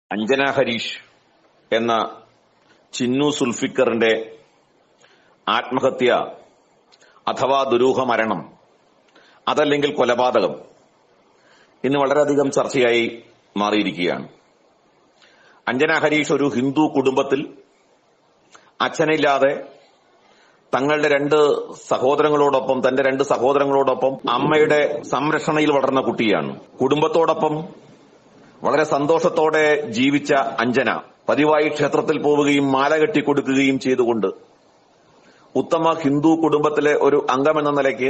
അഞ്ജന ഹരീഷ് എന്ന ചിന്നു സുൽഫിക്കറിന്റെ ആത്മഹത്യ അഥവാ ദുരൂഹ മരണം അതല്ലെങ്കിൽ കൊലപാതകം ഇന്ന് വളരെയധികം ചർച്ചയായി മാറിയിരിക്കുകയാണ് അഞ്ജന ഹരീഷ് ഒരു ഹിന്ദു കുടുംബത്തിൽ അച്ഛനില്ലാതെ തങ്ങളുടെ രണ്ട് സഹോദരങ്ങളോടൊപ്പം തന്റെ രണ്ട് സഹോദരങ്ങളോടൊപ്പം അമ്മയുടെ സംരക്ഷണയിൽ വളർന്ന കുട്ടിയാണ് കുടുംബത്തോടൊപ്പം വളരെ സന്തോഷത്തോടെ ജീവിച്ച അഞ്ജന പതിവായി ക്ഷേത്രത്തിൽ പോവുകയും മാല കെട്ടിക്കൊടുക്കുകയും ചെയ്തുകൊണ്ട് ഉത്തമ ഹിന്ദു കുടുംബത്തിലെ ഒരു അംഗമെന്ന നിലയ്ക്ക്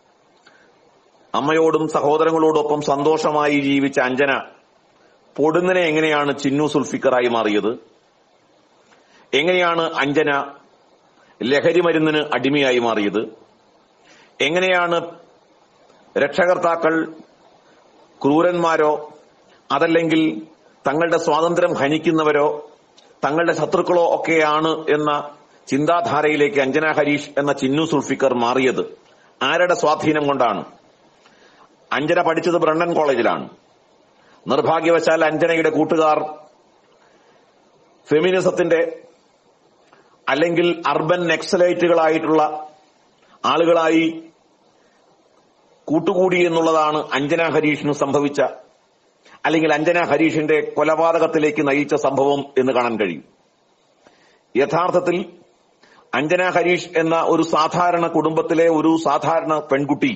അമ്മയോടും സഹോദരങ്ങളോടൊപ്പം സന്തോഷമായി ജീവിച്ച അഞ്ജന പൊടുന്നനെ എങ്ങനെയാണ് ചിന്നു സുൽഫിക്കറായി മാറിയത് എങ്ങനെയാണ് അഞ്ജന ലഹരി മരുന്നിന് അടിമയായി മാറിയത് എങ്ങനെയാണ് രക്ഷകർത്താക്കൾ ക്രൂരന്മാരോ അതല്ലെങ്കിൽ തങ്ങളുടെ സ്വാതന്ത്ര്യം ഹനിക്കുന്നവരോ തങ്ങളുടെ ശത്രുക്കളോ ഒക്കെയാണ് എന്ന ചിന്താധാരയിലേക്ക് അഞ്ജന ഹരീഷ് എന്ന ചിന്നു സുൽഫിക്കർ മാറിയത് ആരുടെ സ്വാധീനം കൊണ്ടാണ് അഞ്ജന പഠിച്ചത് ബ്രണ്ണൻ കോളേജിലാണ് നിർഭാഗ്യവശാൽ അഞ്ജനയുടെ കൂട്ടുകാർ ഫെമിനിസത്തിന്റെ അല്ലെങ്കിൽ അർബൻ നെക്സലൈറ്റുകളായിട്ടുള്ള ആളുകളായി കൂട്ടുകൂടി എന്നുള്ളതാണ് അഞ്ജന ഹരീഷിന് സംഭവിച്ച അല്ലെങ്കിൽ അഞ്ജന ഹരീഷിന്റെ കൊലപാതകത്തിലേക്ക് നയിച്ച സംഭവം എന്ന് കാണാൻ കഴിയും യഥാർത്ഥത്തിൽ അഞ്ജന ഹരീഷ് എന്ന ഒരു സാധാരണ കുടുംബത്തിലെ ഒരു സാധാരണ പെൺകുട്ടി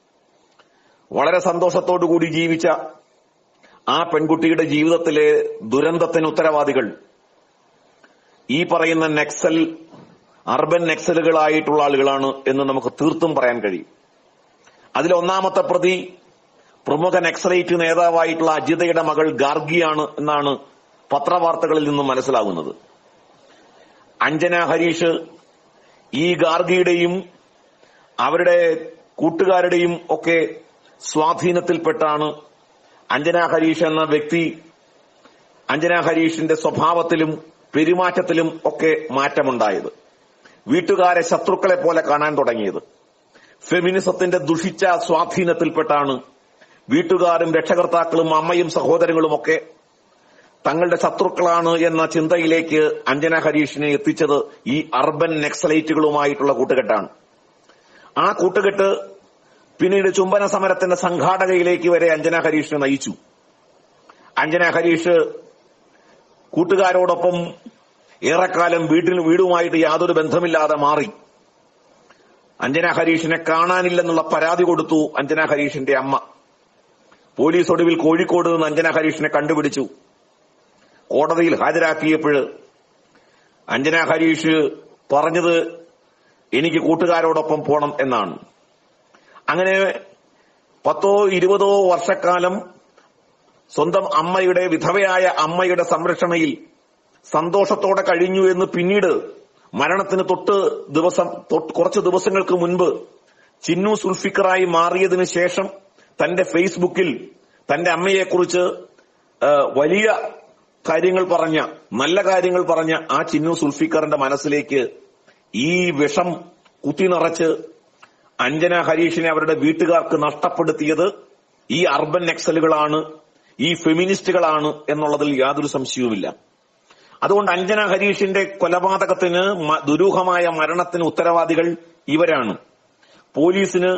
വളരെ സന്തോഷത്തോടുകൂടി ജീവിച്ച ആ പെൺകുട്ടിയുടെ ജീവിതത്തിലെ ദുരന്തത്തിന് ഉത്തരവാദികൾ ഈ പറയുന്ന നെക്സൽ അർബൻ നെക്സലുകളായിട്ടുള്ള ആളുകളാണ് എന്ന് നമുക്ക് തീർത്തും പറയാൻ കഴിയും അതിൽ ഒന്നാമത്തെ പ്രതി പ്രമുഖ നക്സലൈറ്റ് നേതാവായിട്ടുള്ള അജിതയുടെ മകൾ ഗാർഗിയാണ് എന്നാണ് പത്രവാർത്തകളിൽ നിന്നും മനസ്സിലാകുന്നത് അഞ്ജന ഹരീഷ് ഈ ഗാർഗിയുടെയും അവരുടെ കൂട്ടുകാരുടെയും ഒക്കെ സ്വാധീനത്തിൽപ്പെട്ടാണ് അഞ്ജന ഹരീഷ് എന്ന വ്യക്തി അഞ്ജന ഹരീഷിന്റെ സ്വഭാവത്തിലും പെരുമാറ്റത്തിലും ഒക്കെ മാറ്റമുണ്ടായത് വീട്ടുകാരെ ശത്രുക്കളെ പോലെ കാണാൻ തുടങ്ങിയത് ഫെമിനിസത്തിന്റെ ദുഷിച്ച സ്വാധീനത്തിൽപ്പെട്ടാണ് വീട്ടുകാരും രക്ഷകർത്താക്കളും അമ്മയും സഹോദരങ്ങളും ഒക്കെ തങ്ങളുടെ ശത്രുക്കളാണ് എന്ന ചിന്തയിലേക്ക് അഞ്ജന ഹരീഷിനെ എത്തിച്ചത് ഈ അർബൻ നെക്സലൈറ്റുകളുമായിട്ടുള്ള കൂട്ടുകെട്ടാണ് ആ കൂട്ടുകെട്ട് പിന്നീട് ചുംബന സമരത്തിന്റെ സംഘാടകയിലേക്ക് വരെ അഞ്ജന ഹരീഷിനെ നയിച്ചു അഞ്ജന ഹരീഷ് കൂട്ടുകാരോടൊപ്പം ഏറെക്കാലം വീട്ടിൽ വീടുമായിട്ട് യാതൊരു ബന്ധമില്ലാതെ മാറി അഞ്ജന ഹരീഷിനെ കാണാനില്ലെന്നുള്ള പരാതി കൊടുത്തു അഞ്ജന ഹരീഷിന്റെ അമ്മ പോലീസ് ഒടുവിൽ കോഴിക്കോട് നിന്ന് അഞ്ജന ഹരീഷിനെ കണ്ടുപിടിച്ചു കോടതിയിൽ ഹാജരാക്കിയപ്പോൾ അഞ്ജന ഹരീഷ് പറഞ്ഞത് എനിക്ക് കൂട്ടുകാരോടൊപ്പം പോണം എന്നാണ് അങ്ങനെ പത്തോ ഇരുപതോ വർഷക്കാലം സ്വന്തം അമ്മയുടെ വിധവയായ അമ്മയുടെ സംരക്ഷണയിൽ സന്തോഷത്തോടെ കഴിഞ്ഞു എന്ന് പിന്നീട് മരണത്തിന് തൊട്ട് ദിവസം തൊട്ട് കുറച്ച് ദിവസങ്ങൾക്ക് മുൻപ് ചിന്നു സുൽഫിക്കറായി മാറിയതിനു ശേഷം തന്റെ ഫേസ്ബുക്കിൽ തന്റെ അമ്മയെക്കുറിച്ച് വലിയ കാര്യങ്ങൾ പറഞ്ഞ നല്ല കാര്യങ്ങൾ പറഞ്ഞ ആ ചിന്നു സുൽഫിക്കറിന്റെ മനസ്സിലേക്ക് ഈ വിഷം കുത്തി നിറച്ച് അഞ്ജന ഹരീഷിനെ അവരുടെ വീട്ടുകാർക്ക് നഷ്ടപ്പെടുത്തിയത് ഈ അർബൻ നക്സലുകളാണ് ഈ ഫെമിനിസ്റ്റുകളാണ് എന്നുള്ളതിൽ യാതൊരു സംശയവുമില്ല അതുകൊണ്ട് അഞ്ജന ഹരീഷിന്റെ കൊലപാതകത്തിന് ദുരൂഹമായ മരണത്തിന് ഉത്തരവാദികൾ ഇവരാണ് പോലീസിന്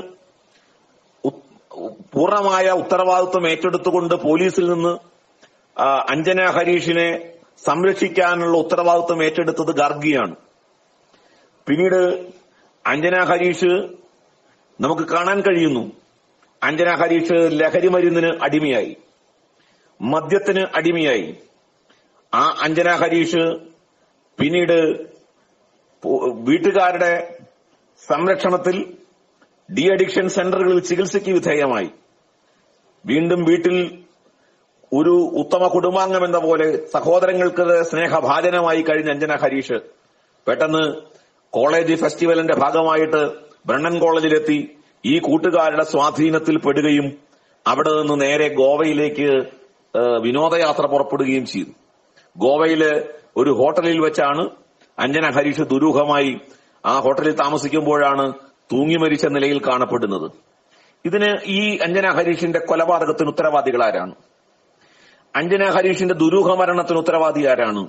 പൂർണ്ണമായ ഉത്തരവാദിത്വം ഏറ്റെടുത്തുകൊണ്ട് പോലീസിൽ നിന്ന് അഞ്ജന ഹരീഷിനെ സംരക്ഷിക്കാനുള്ള ഉത്തരവാദിത്വം ഏറ്റെടുത്തത് ഗാർഗിയാണ് പിന്നീട് അഞ്ജന ഹരീഷ് നമുക്ക് കാണാൻ കഴിയുന്നു അഞ്ജന ഹരീഷ് ലഹരി മരുന്നിന് അടിമയായി മദ്യത്തിന് അടിമയായി ആ അഞ്ജന ഹരീഷ് പിന്നീട് വീട്ടുകാരുടെ സംരക്ഷണത്തിൽ ഡി അഡിക്ഷൻ സെന്ററുകളിൽ ചികിത്സയ്ക്ക് വിധേയമായി വീണ്ടും വീട്ടിൽ ഒരു ഉത്തമ കുടുംബാംഗം എന്ന പോലെ സഹോദരങ്ങൾക്ക് സ്നേഹഭാജനമായി കഴിഞ്ഞ അഞ്ജന ഹരീഷ് പെട്ടെന്ന് കോളേജ് ഫെസ്റ്റിവലിന്റെ ഭാഗമായിട്ട് ബ്രണ്ണൻ കോളേജിലെത്തി ഈ കൂട്ടുകാരുടെ സ്വാധീനത്തിൽ പെടുകയും അവിടെ നിന്ന് നേരെ ഗോവയിലേക്ക് വിനോദയാത്ര പുറപ്പെടുകയും ചെയ്തു ഗോവയില് ഒരു ഹോട്ടലിൽ വെച്ചാണ് അഞ്ജന ഹരീഷ് ദുരൂഹമായി ആ ഹോട്ടലിൽ താമസിക്കുമ്പോഴാണ് തൂങ്ങി മരിച്ച നിലയിൽ കാണപ്പെടുന്നത് ഇതിന് ഈ അഞ്ജന ഹരീഷിന്റെ കൊലപാതകത്തിന് ഉത്തരവാദികളാരാണ് അഞ്ജന ഹരീഷിന്റെ ദുരൂഹ മരണത്തിന് ഉത്തരവാദി ആരാണ്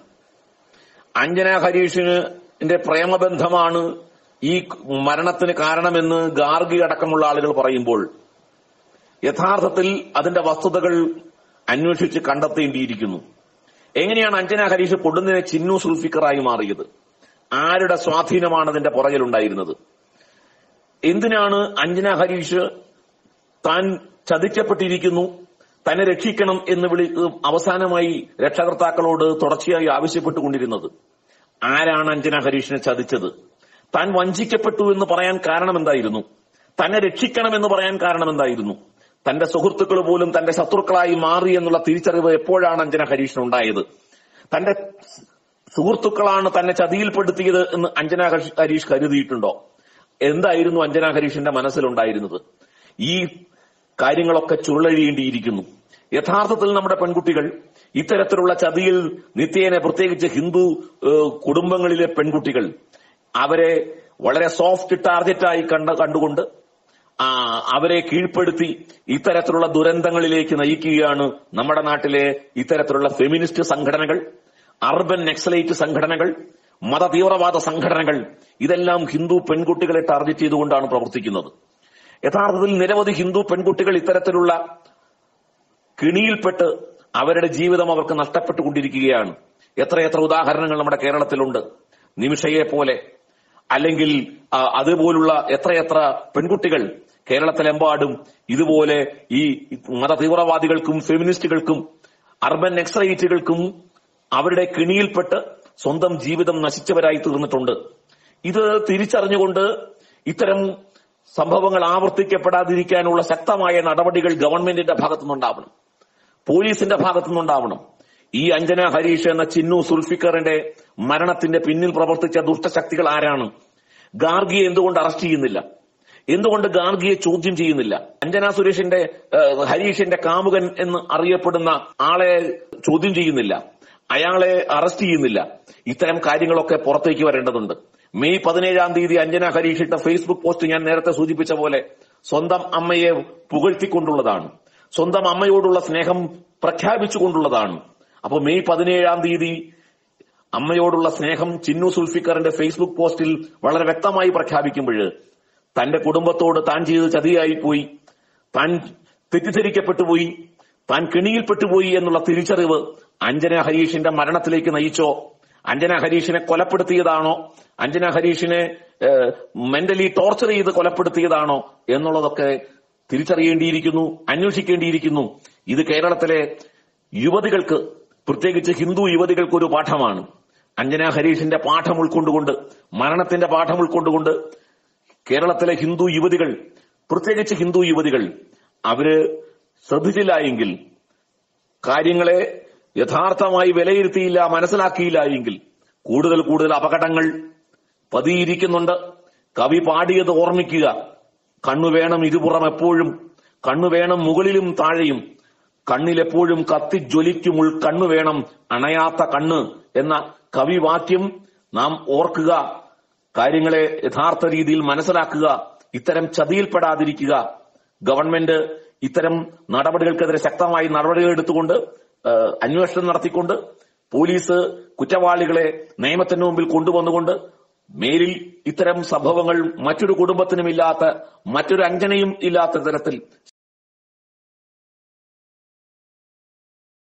അഞ്ജന ഹരീഷിന്റെ പ്രേമബന്ധമാണ് ഈ മരണത്തിന് കാരണമെന്ന് ഗാർഗി അടക്കമുള്ള ആളുകൾ പറയുമ്പോൾ യഥാർത്ഥത്തിൽ അതിന്റെ വസ്തുതകൾ അന്വേഷിച്ച് കണ്ടെത്തേണ്ടിയിരിക്കുന്നു എങ്ങനെയാണ് അഞ്ജന ഹരീഷ് പൊടുന്നിനെ ചിന്നു സുൽഫിക്കറായി മാറിയത് ആരുടെ സ്വാധീനമാണ് അതിന്റെ പുറകിലുണ്ടായിരുന്നത് എന്തിനാണ് അഞ്ജന ഹരീഷ് താൻ ചതിക്കപ്പെട്ടിരിക്കുന്നു തന്നെ രക്ഷിക്കണം എന്ന് വിളി അവസാനമായി രക്ഷകർത്താക്കളോട് തുടർച്ചയായി ആവശ്യപ്പെട്ടുകൊണ്ടിരുന്നത് ആരാണ് അഞ്ജന ഹരീഷിനെ ചതിച്ചത് താൻ വഞ്ചിക്കപ്പെട്ടു എന്ന് പറയാൻ കാരണം എന്തായിരുന്നു തന്നെ രക്ഷിക്കണം എന്ന് പറയാൻ കാരണം എന്തായിരുന്നു തന്റെ സുഹൃത്തുക്കൾ പോലും തന്റെ ശത്രുക്കളായി മാറി എന്നുള്ള തിരിച്ചറിവ് എപ്പോഴാണ് അഞ്ജന ഹരീഷിന് ഉണ്ടായത് തന്റെ സുഹൃത്തുക്കളാണ് തന്നെ ചതിയിൽപ്പെടുത്തിയത് എന്ന് അഞ്ജന ഹരീഷ് ഹരീഷ് കരുതിയിട്ടുണ്ടോ എന്തായിരുന്നു അഞ്ജന ഹരീഷിന്റെ മനസ്സിലുണ്ടായിരുന്നത് ഈ കാര്യങ്ങളൊക്കെ ചുരുളഴിയേണ്ടിയിരിക്കുന്നു യഥാർത്ഥത്തിൽ നമ്മുടെ പെൺകുട്ടികൾ ഇത്തരത്തിലുള്ള ചതിയിൽ നിത്യേന പ്രത്യേകിച്ച് ഹിന്ദു ഏഹ്, കുടുംബങ്ങളിലെ പെൺകുട്ടികൾ അവരെ വളരെ സോഫ്റ്റ് ടാർഗറ്റായി കണ്ട കണ്ടുകൊണ്ട് ആ, അവരെ കീഴ്പ്പെടുത്തി ഇത്തരത്തിലുള്ള ദുരന്തങ്ങളിലേക്ക് നയിക്കുകയാണ് നമ്മുടെ നാട്ടിലെ ഇത്തരത്തിലുള്ള ഫെമിനിസ്റ്റ് സംഘടനകൾ അർബൻ നക്സലൈറ്റ് സംഘടനകൾ മത തീവ്രവാദ സംഘടനകൾ ഇതെല്ലാം ഹിന്ദു പെൺകുട്ടികളെ ടാർഗറ്റ് ചെയ്തുകൊണ്ടാണ് പ്രവർത്തിക്കുന്നത് യഥാർത്ഥത്തിൽ നിരവധി ഹിന്ദു പെൺകുട്ടികൾ ഇത്തരത്തിലുള്ള കിണിയിൽപ്പെട്ട് അവരുടെ ജീവിതം അവർക്ക് നഷ്ടപ്പെട്ടുകൊണ്ടിരിക്കുകയാണ് എത്രയെത്ര ഉദാഹരണങ്ങൾ നമ്മുടെ കേരളത്തിലുണ്ട് നിമിഷയെ പോലെ അല്ലെങ്കിൽ ആ, അതുപോലുള്ള എത്രയെത്ര പെൺകുട്ടികൾ കേരളത്തിലെമ്പാടും ഇതുപോലെ ഈ മത തീവ്രവാദികൾക്കും ഫെമിനിസ്റ്റുകൾക്കും അർബൻ എക്സൈറ്റുകൾക്കും അവരുടെ കിണിയിൽപ്പെട്ട് സ്വന്തം ജീവിതം നശിച്ചവരായി തീർന്നിട്ടുണ്ട് ഇത് തിരിച്ചറിഞ്ഞുകൊണ്ട് ഇത്തരം സംഭവങ്ങൾ ആവർത്തിക്കപ്പെടാതിരിക്കാനുള്ള ശക്തമായ നടപടികൾ ഗവൺമെന്റിന്റെ ഭാഗത്തുനിന്നുണ്ടാവണം പോലീസിന്റെ ഭാഗത്തുനിന്നുണ്ടാവണം ഈ അഞ്ജന ഹരീഷ് എന്ന ചിന്നു സുൽഫിക്കറിന്റെ മരണത്തിന്റെ പിന്നിൽ പ്രവർത്തിച്ച ദുഷ്ടശക്തികൾ ആരാണ് ഗാർഗിയെ എന്തുകൊണ്ട് അറസ്റ്റ് ചെയ്യുന്നില്ല എന്തുകൊണ്ട് ഗാർഗിയെ ചോദ്യം ചെയ്യുന്നില്ല അഞ്ജന സുരേഷിന്റെ ഏഹ്, ഹരീഷിന്റെ കാമുകൻ എന്ന് അറിയപ്പെടുന്ന ആളെ ചോദ്യം ചെയ്യുന്നില്ല അയാളെ അറസ്റ്റ് ചെയ്യുന്നില്ല ഇത്തരം കാര്യങ്ങളൊക്കെ പുറത്തേക്ക് വരേണ്ടതുണ്ട് മെയ് പതിനേഴാം തീയതി അഞ്ജന ഹരീഷ് ഇട്ട ഫേസ്ബുക്ക് പോസ്റ്റ് ഞാൻ നേരത്തെ സൂചിപ്പിച്ച പോലെ സ്വന്തം അമ്മയെ പുകഴ്ത്തിക്കൊണ്ടുള്ളതാണ് സ്വന്തം അമ്മയോടുള്ള സ്നേഹം പ്രഖ്യാപിച്ചുകൊണ്ടുള്ളതാണ് അപ്പൊ മെയ് പതിനേഴാം തീയതി അമ്മയോടുള്ള സ്നേഹം ചിന്നു സുൽഫിക്കറിന്റെ ഫേസ്ബുക്ക് പോസ്റ്റിൽ വളരെ വ്യക്തമായി പ്രഖ്യാപിക്കുമ്പോൾ തന്റെ കുടുംബത്തോട് താൻ ചെയ്ത് ചതിയായി പോയി താൻ തെറ്റിദ്ധരിക്കപ്പെട്ടു പോയി താൻ കെണിയിൽപ്പെട്ടുപോയി എന്നുള്ള തിരിച്ചറിവ് അഞ്ജന ഹരീഷിന്റെ മരണത്തിലേക്ക് നയിച്ചോ അഞ്ജന ഹരീഷിനെ കൊലപ്പെടുത്തിയതാണോ അഞ്ജന ഹരീഷിനെ മെന്റലി ടോർച്ചർ ചെയ്ത് കൊലപ്പെടുത്തിയതാണോ എന്നുള്ളതൊക്കെ തിരിച്ചറിയേണ്ടിയിരിക്കുന്നു അന്വേഷിക്കേണ്ടിയിരിക്കുന്നു ഇത് കേരളത്തിലെ യുവതികൾക്ക് പ്രത്യേകിച്ച് ഹിന്ദു യുവതികൾക്ക് ഒരു പാഠമാണ് അഞ്ജന ഹരീഷിന്റെ പാഠം ഉൾക്കൊണ്ടുകൊണ്ട് മരണത്തിന്റെ പാഠം ഉൾക്കൊണ്ടുകൊണ്ട് കേരളത്തിലെ ഹിന്ദു യുവതികൾ പ്രത്യേകിച്ച് ഹിന്ദു യുവതികൾ അവര് ശ്രദ്ധിച്ചില്ല എങ്കിൽ കാര്യങ്ങളെ യഥാർത്ഥമായി വിലയിരുത്തിയില്ല മനസ്സിലാക്കിയില്ല എങ്കിൽ കൂടുതൽ കൂടുതൽ അപകടങ്ങൾ പതിയിരിക്കുന്നുണ്ട് കവി പാടിയത് ഓർമ്മിക്കുക കണ്ണു വേണം ഇരുപുറം എപ്പോഴും കണ്ണു വേണം മുകളിലും താഴെയും കണ്ണിലെപ്പോഴും കത്തിജ്വലിക്കും ഉൾ കണ്ണു വേണം അണയാത്ത കണ്ണ് എന്ന കവിവാക്യം നാം ഓർക്കുക കാര്യങ്ങളെ യഥാർത്ഥ രീതിയിൽ മനസ്സിലാക്കുക ഇത്തരം ചതിയിൽപ്പെടാതിരിക്കുക ഗവൺമെന്റ് ഇത്തരം നടപടികൾക്കെതിരെ ശക്തമായി നടപടികൾ എടുത്തുകൊണ്ട് ഏഹ്, അന്വേഷണം നടത്തിക്കൊണ്ട് പോലീസ് കുറ്റവാളികളെ നിയമത്തിന് മുമ്പിൽ കൊണ്ടുവന്നുകൊണ്ട് മേലിൽ ഇത്തരം സംഭവങ്ങൾ മറ്റൊരു കുടുംബത്തിനും ഇല്ലാത്ത മറ്റൊരു അഞ്ജനയും ഇല്ലാത്ത തരത്തിൽ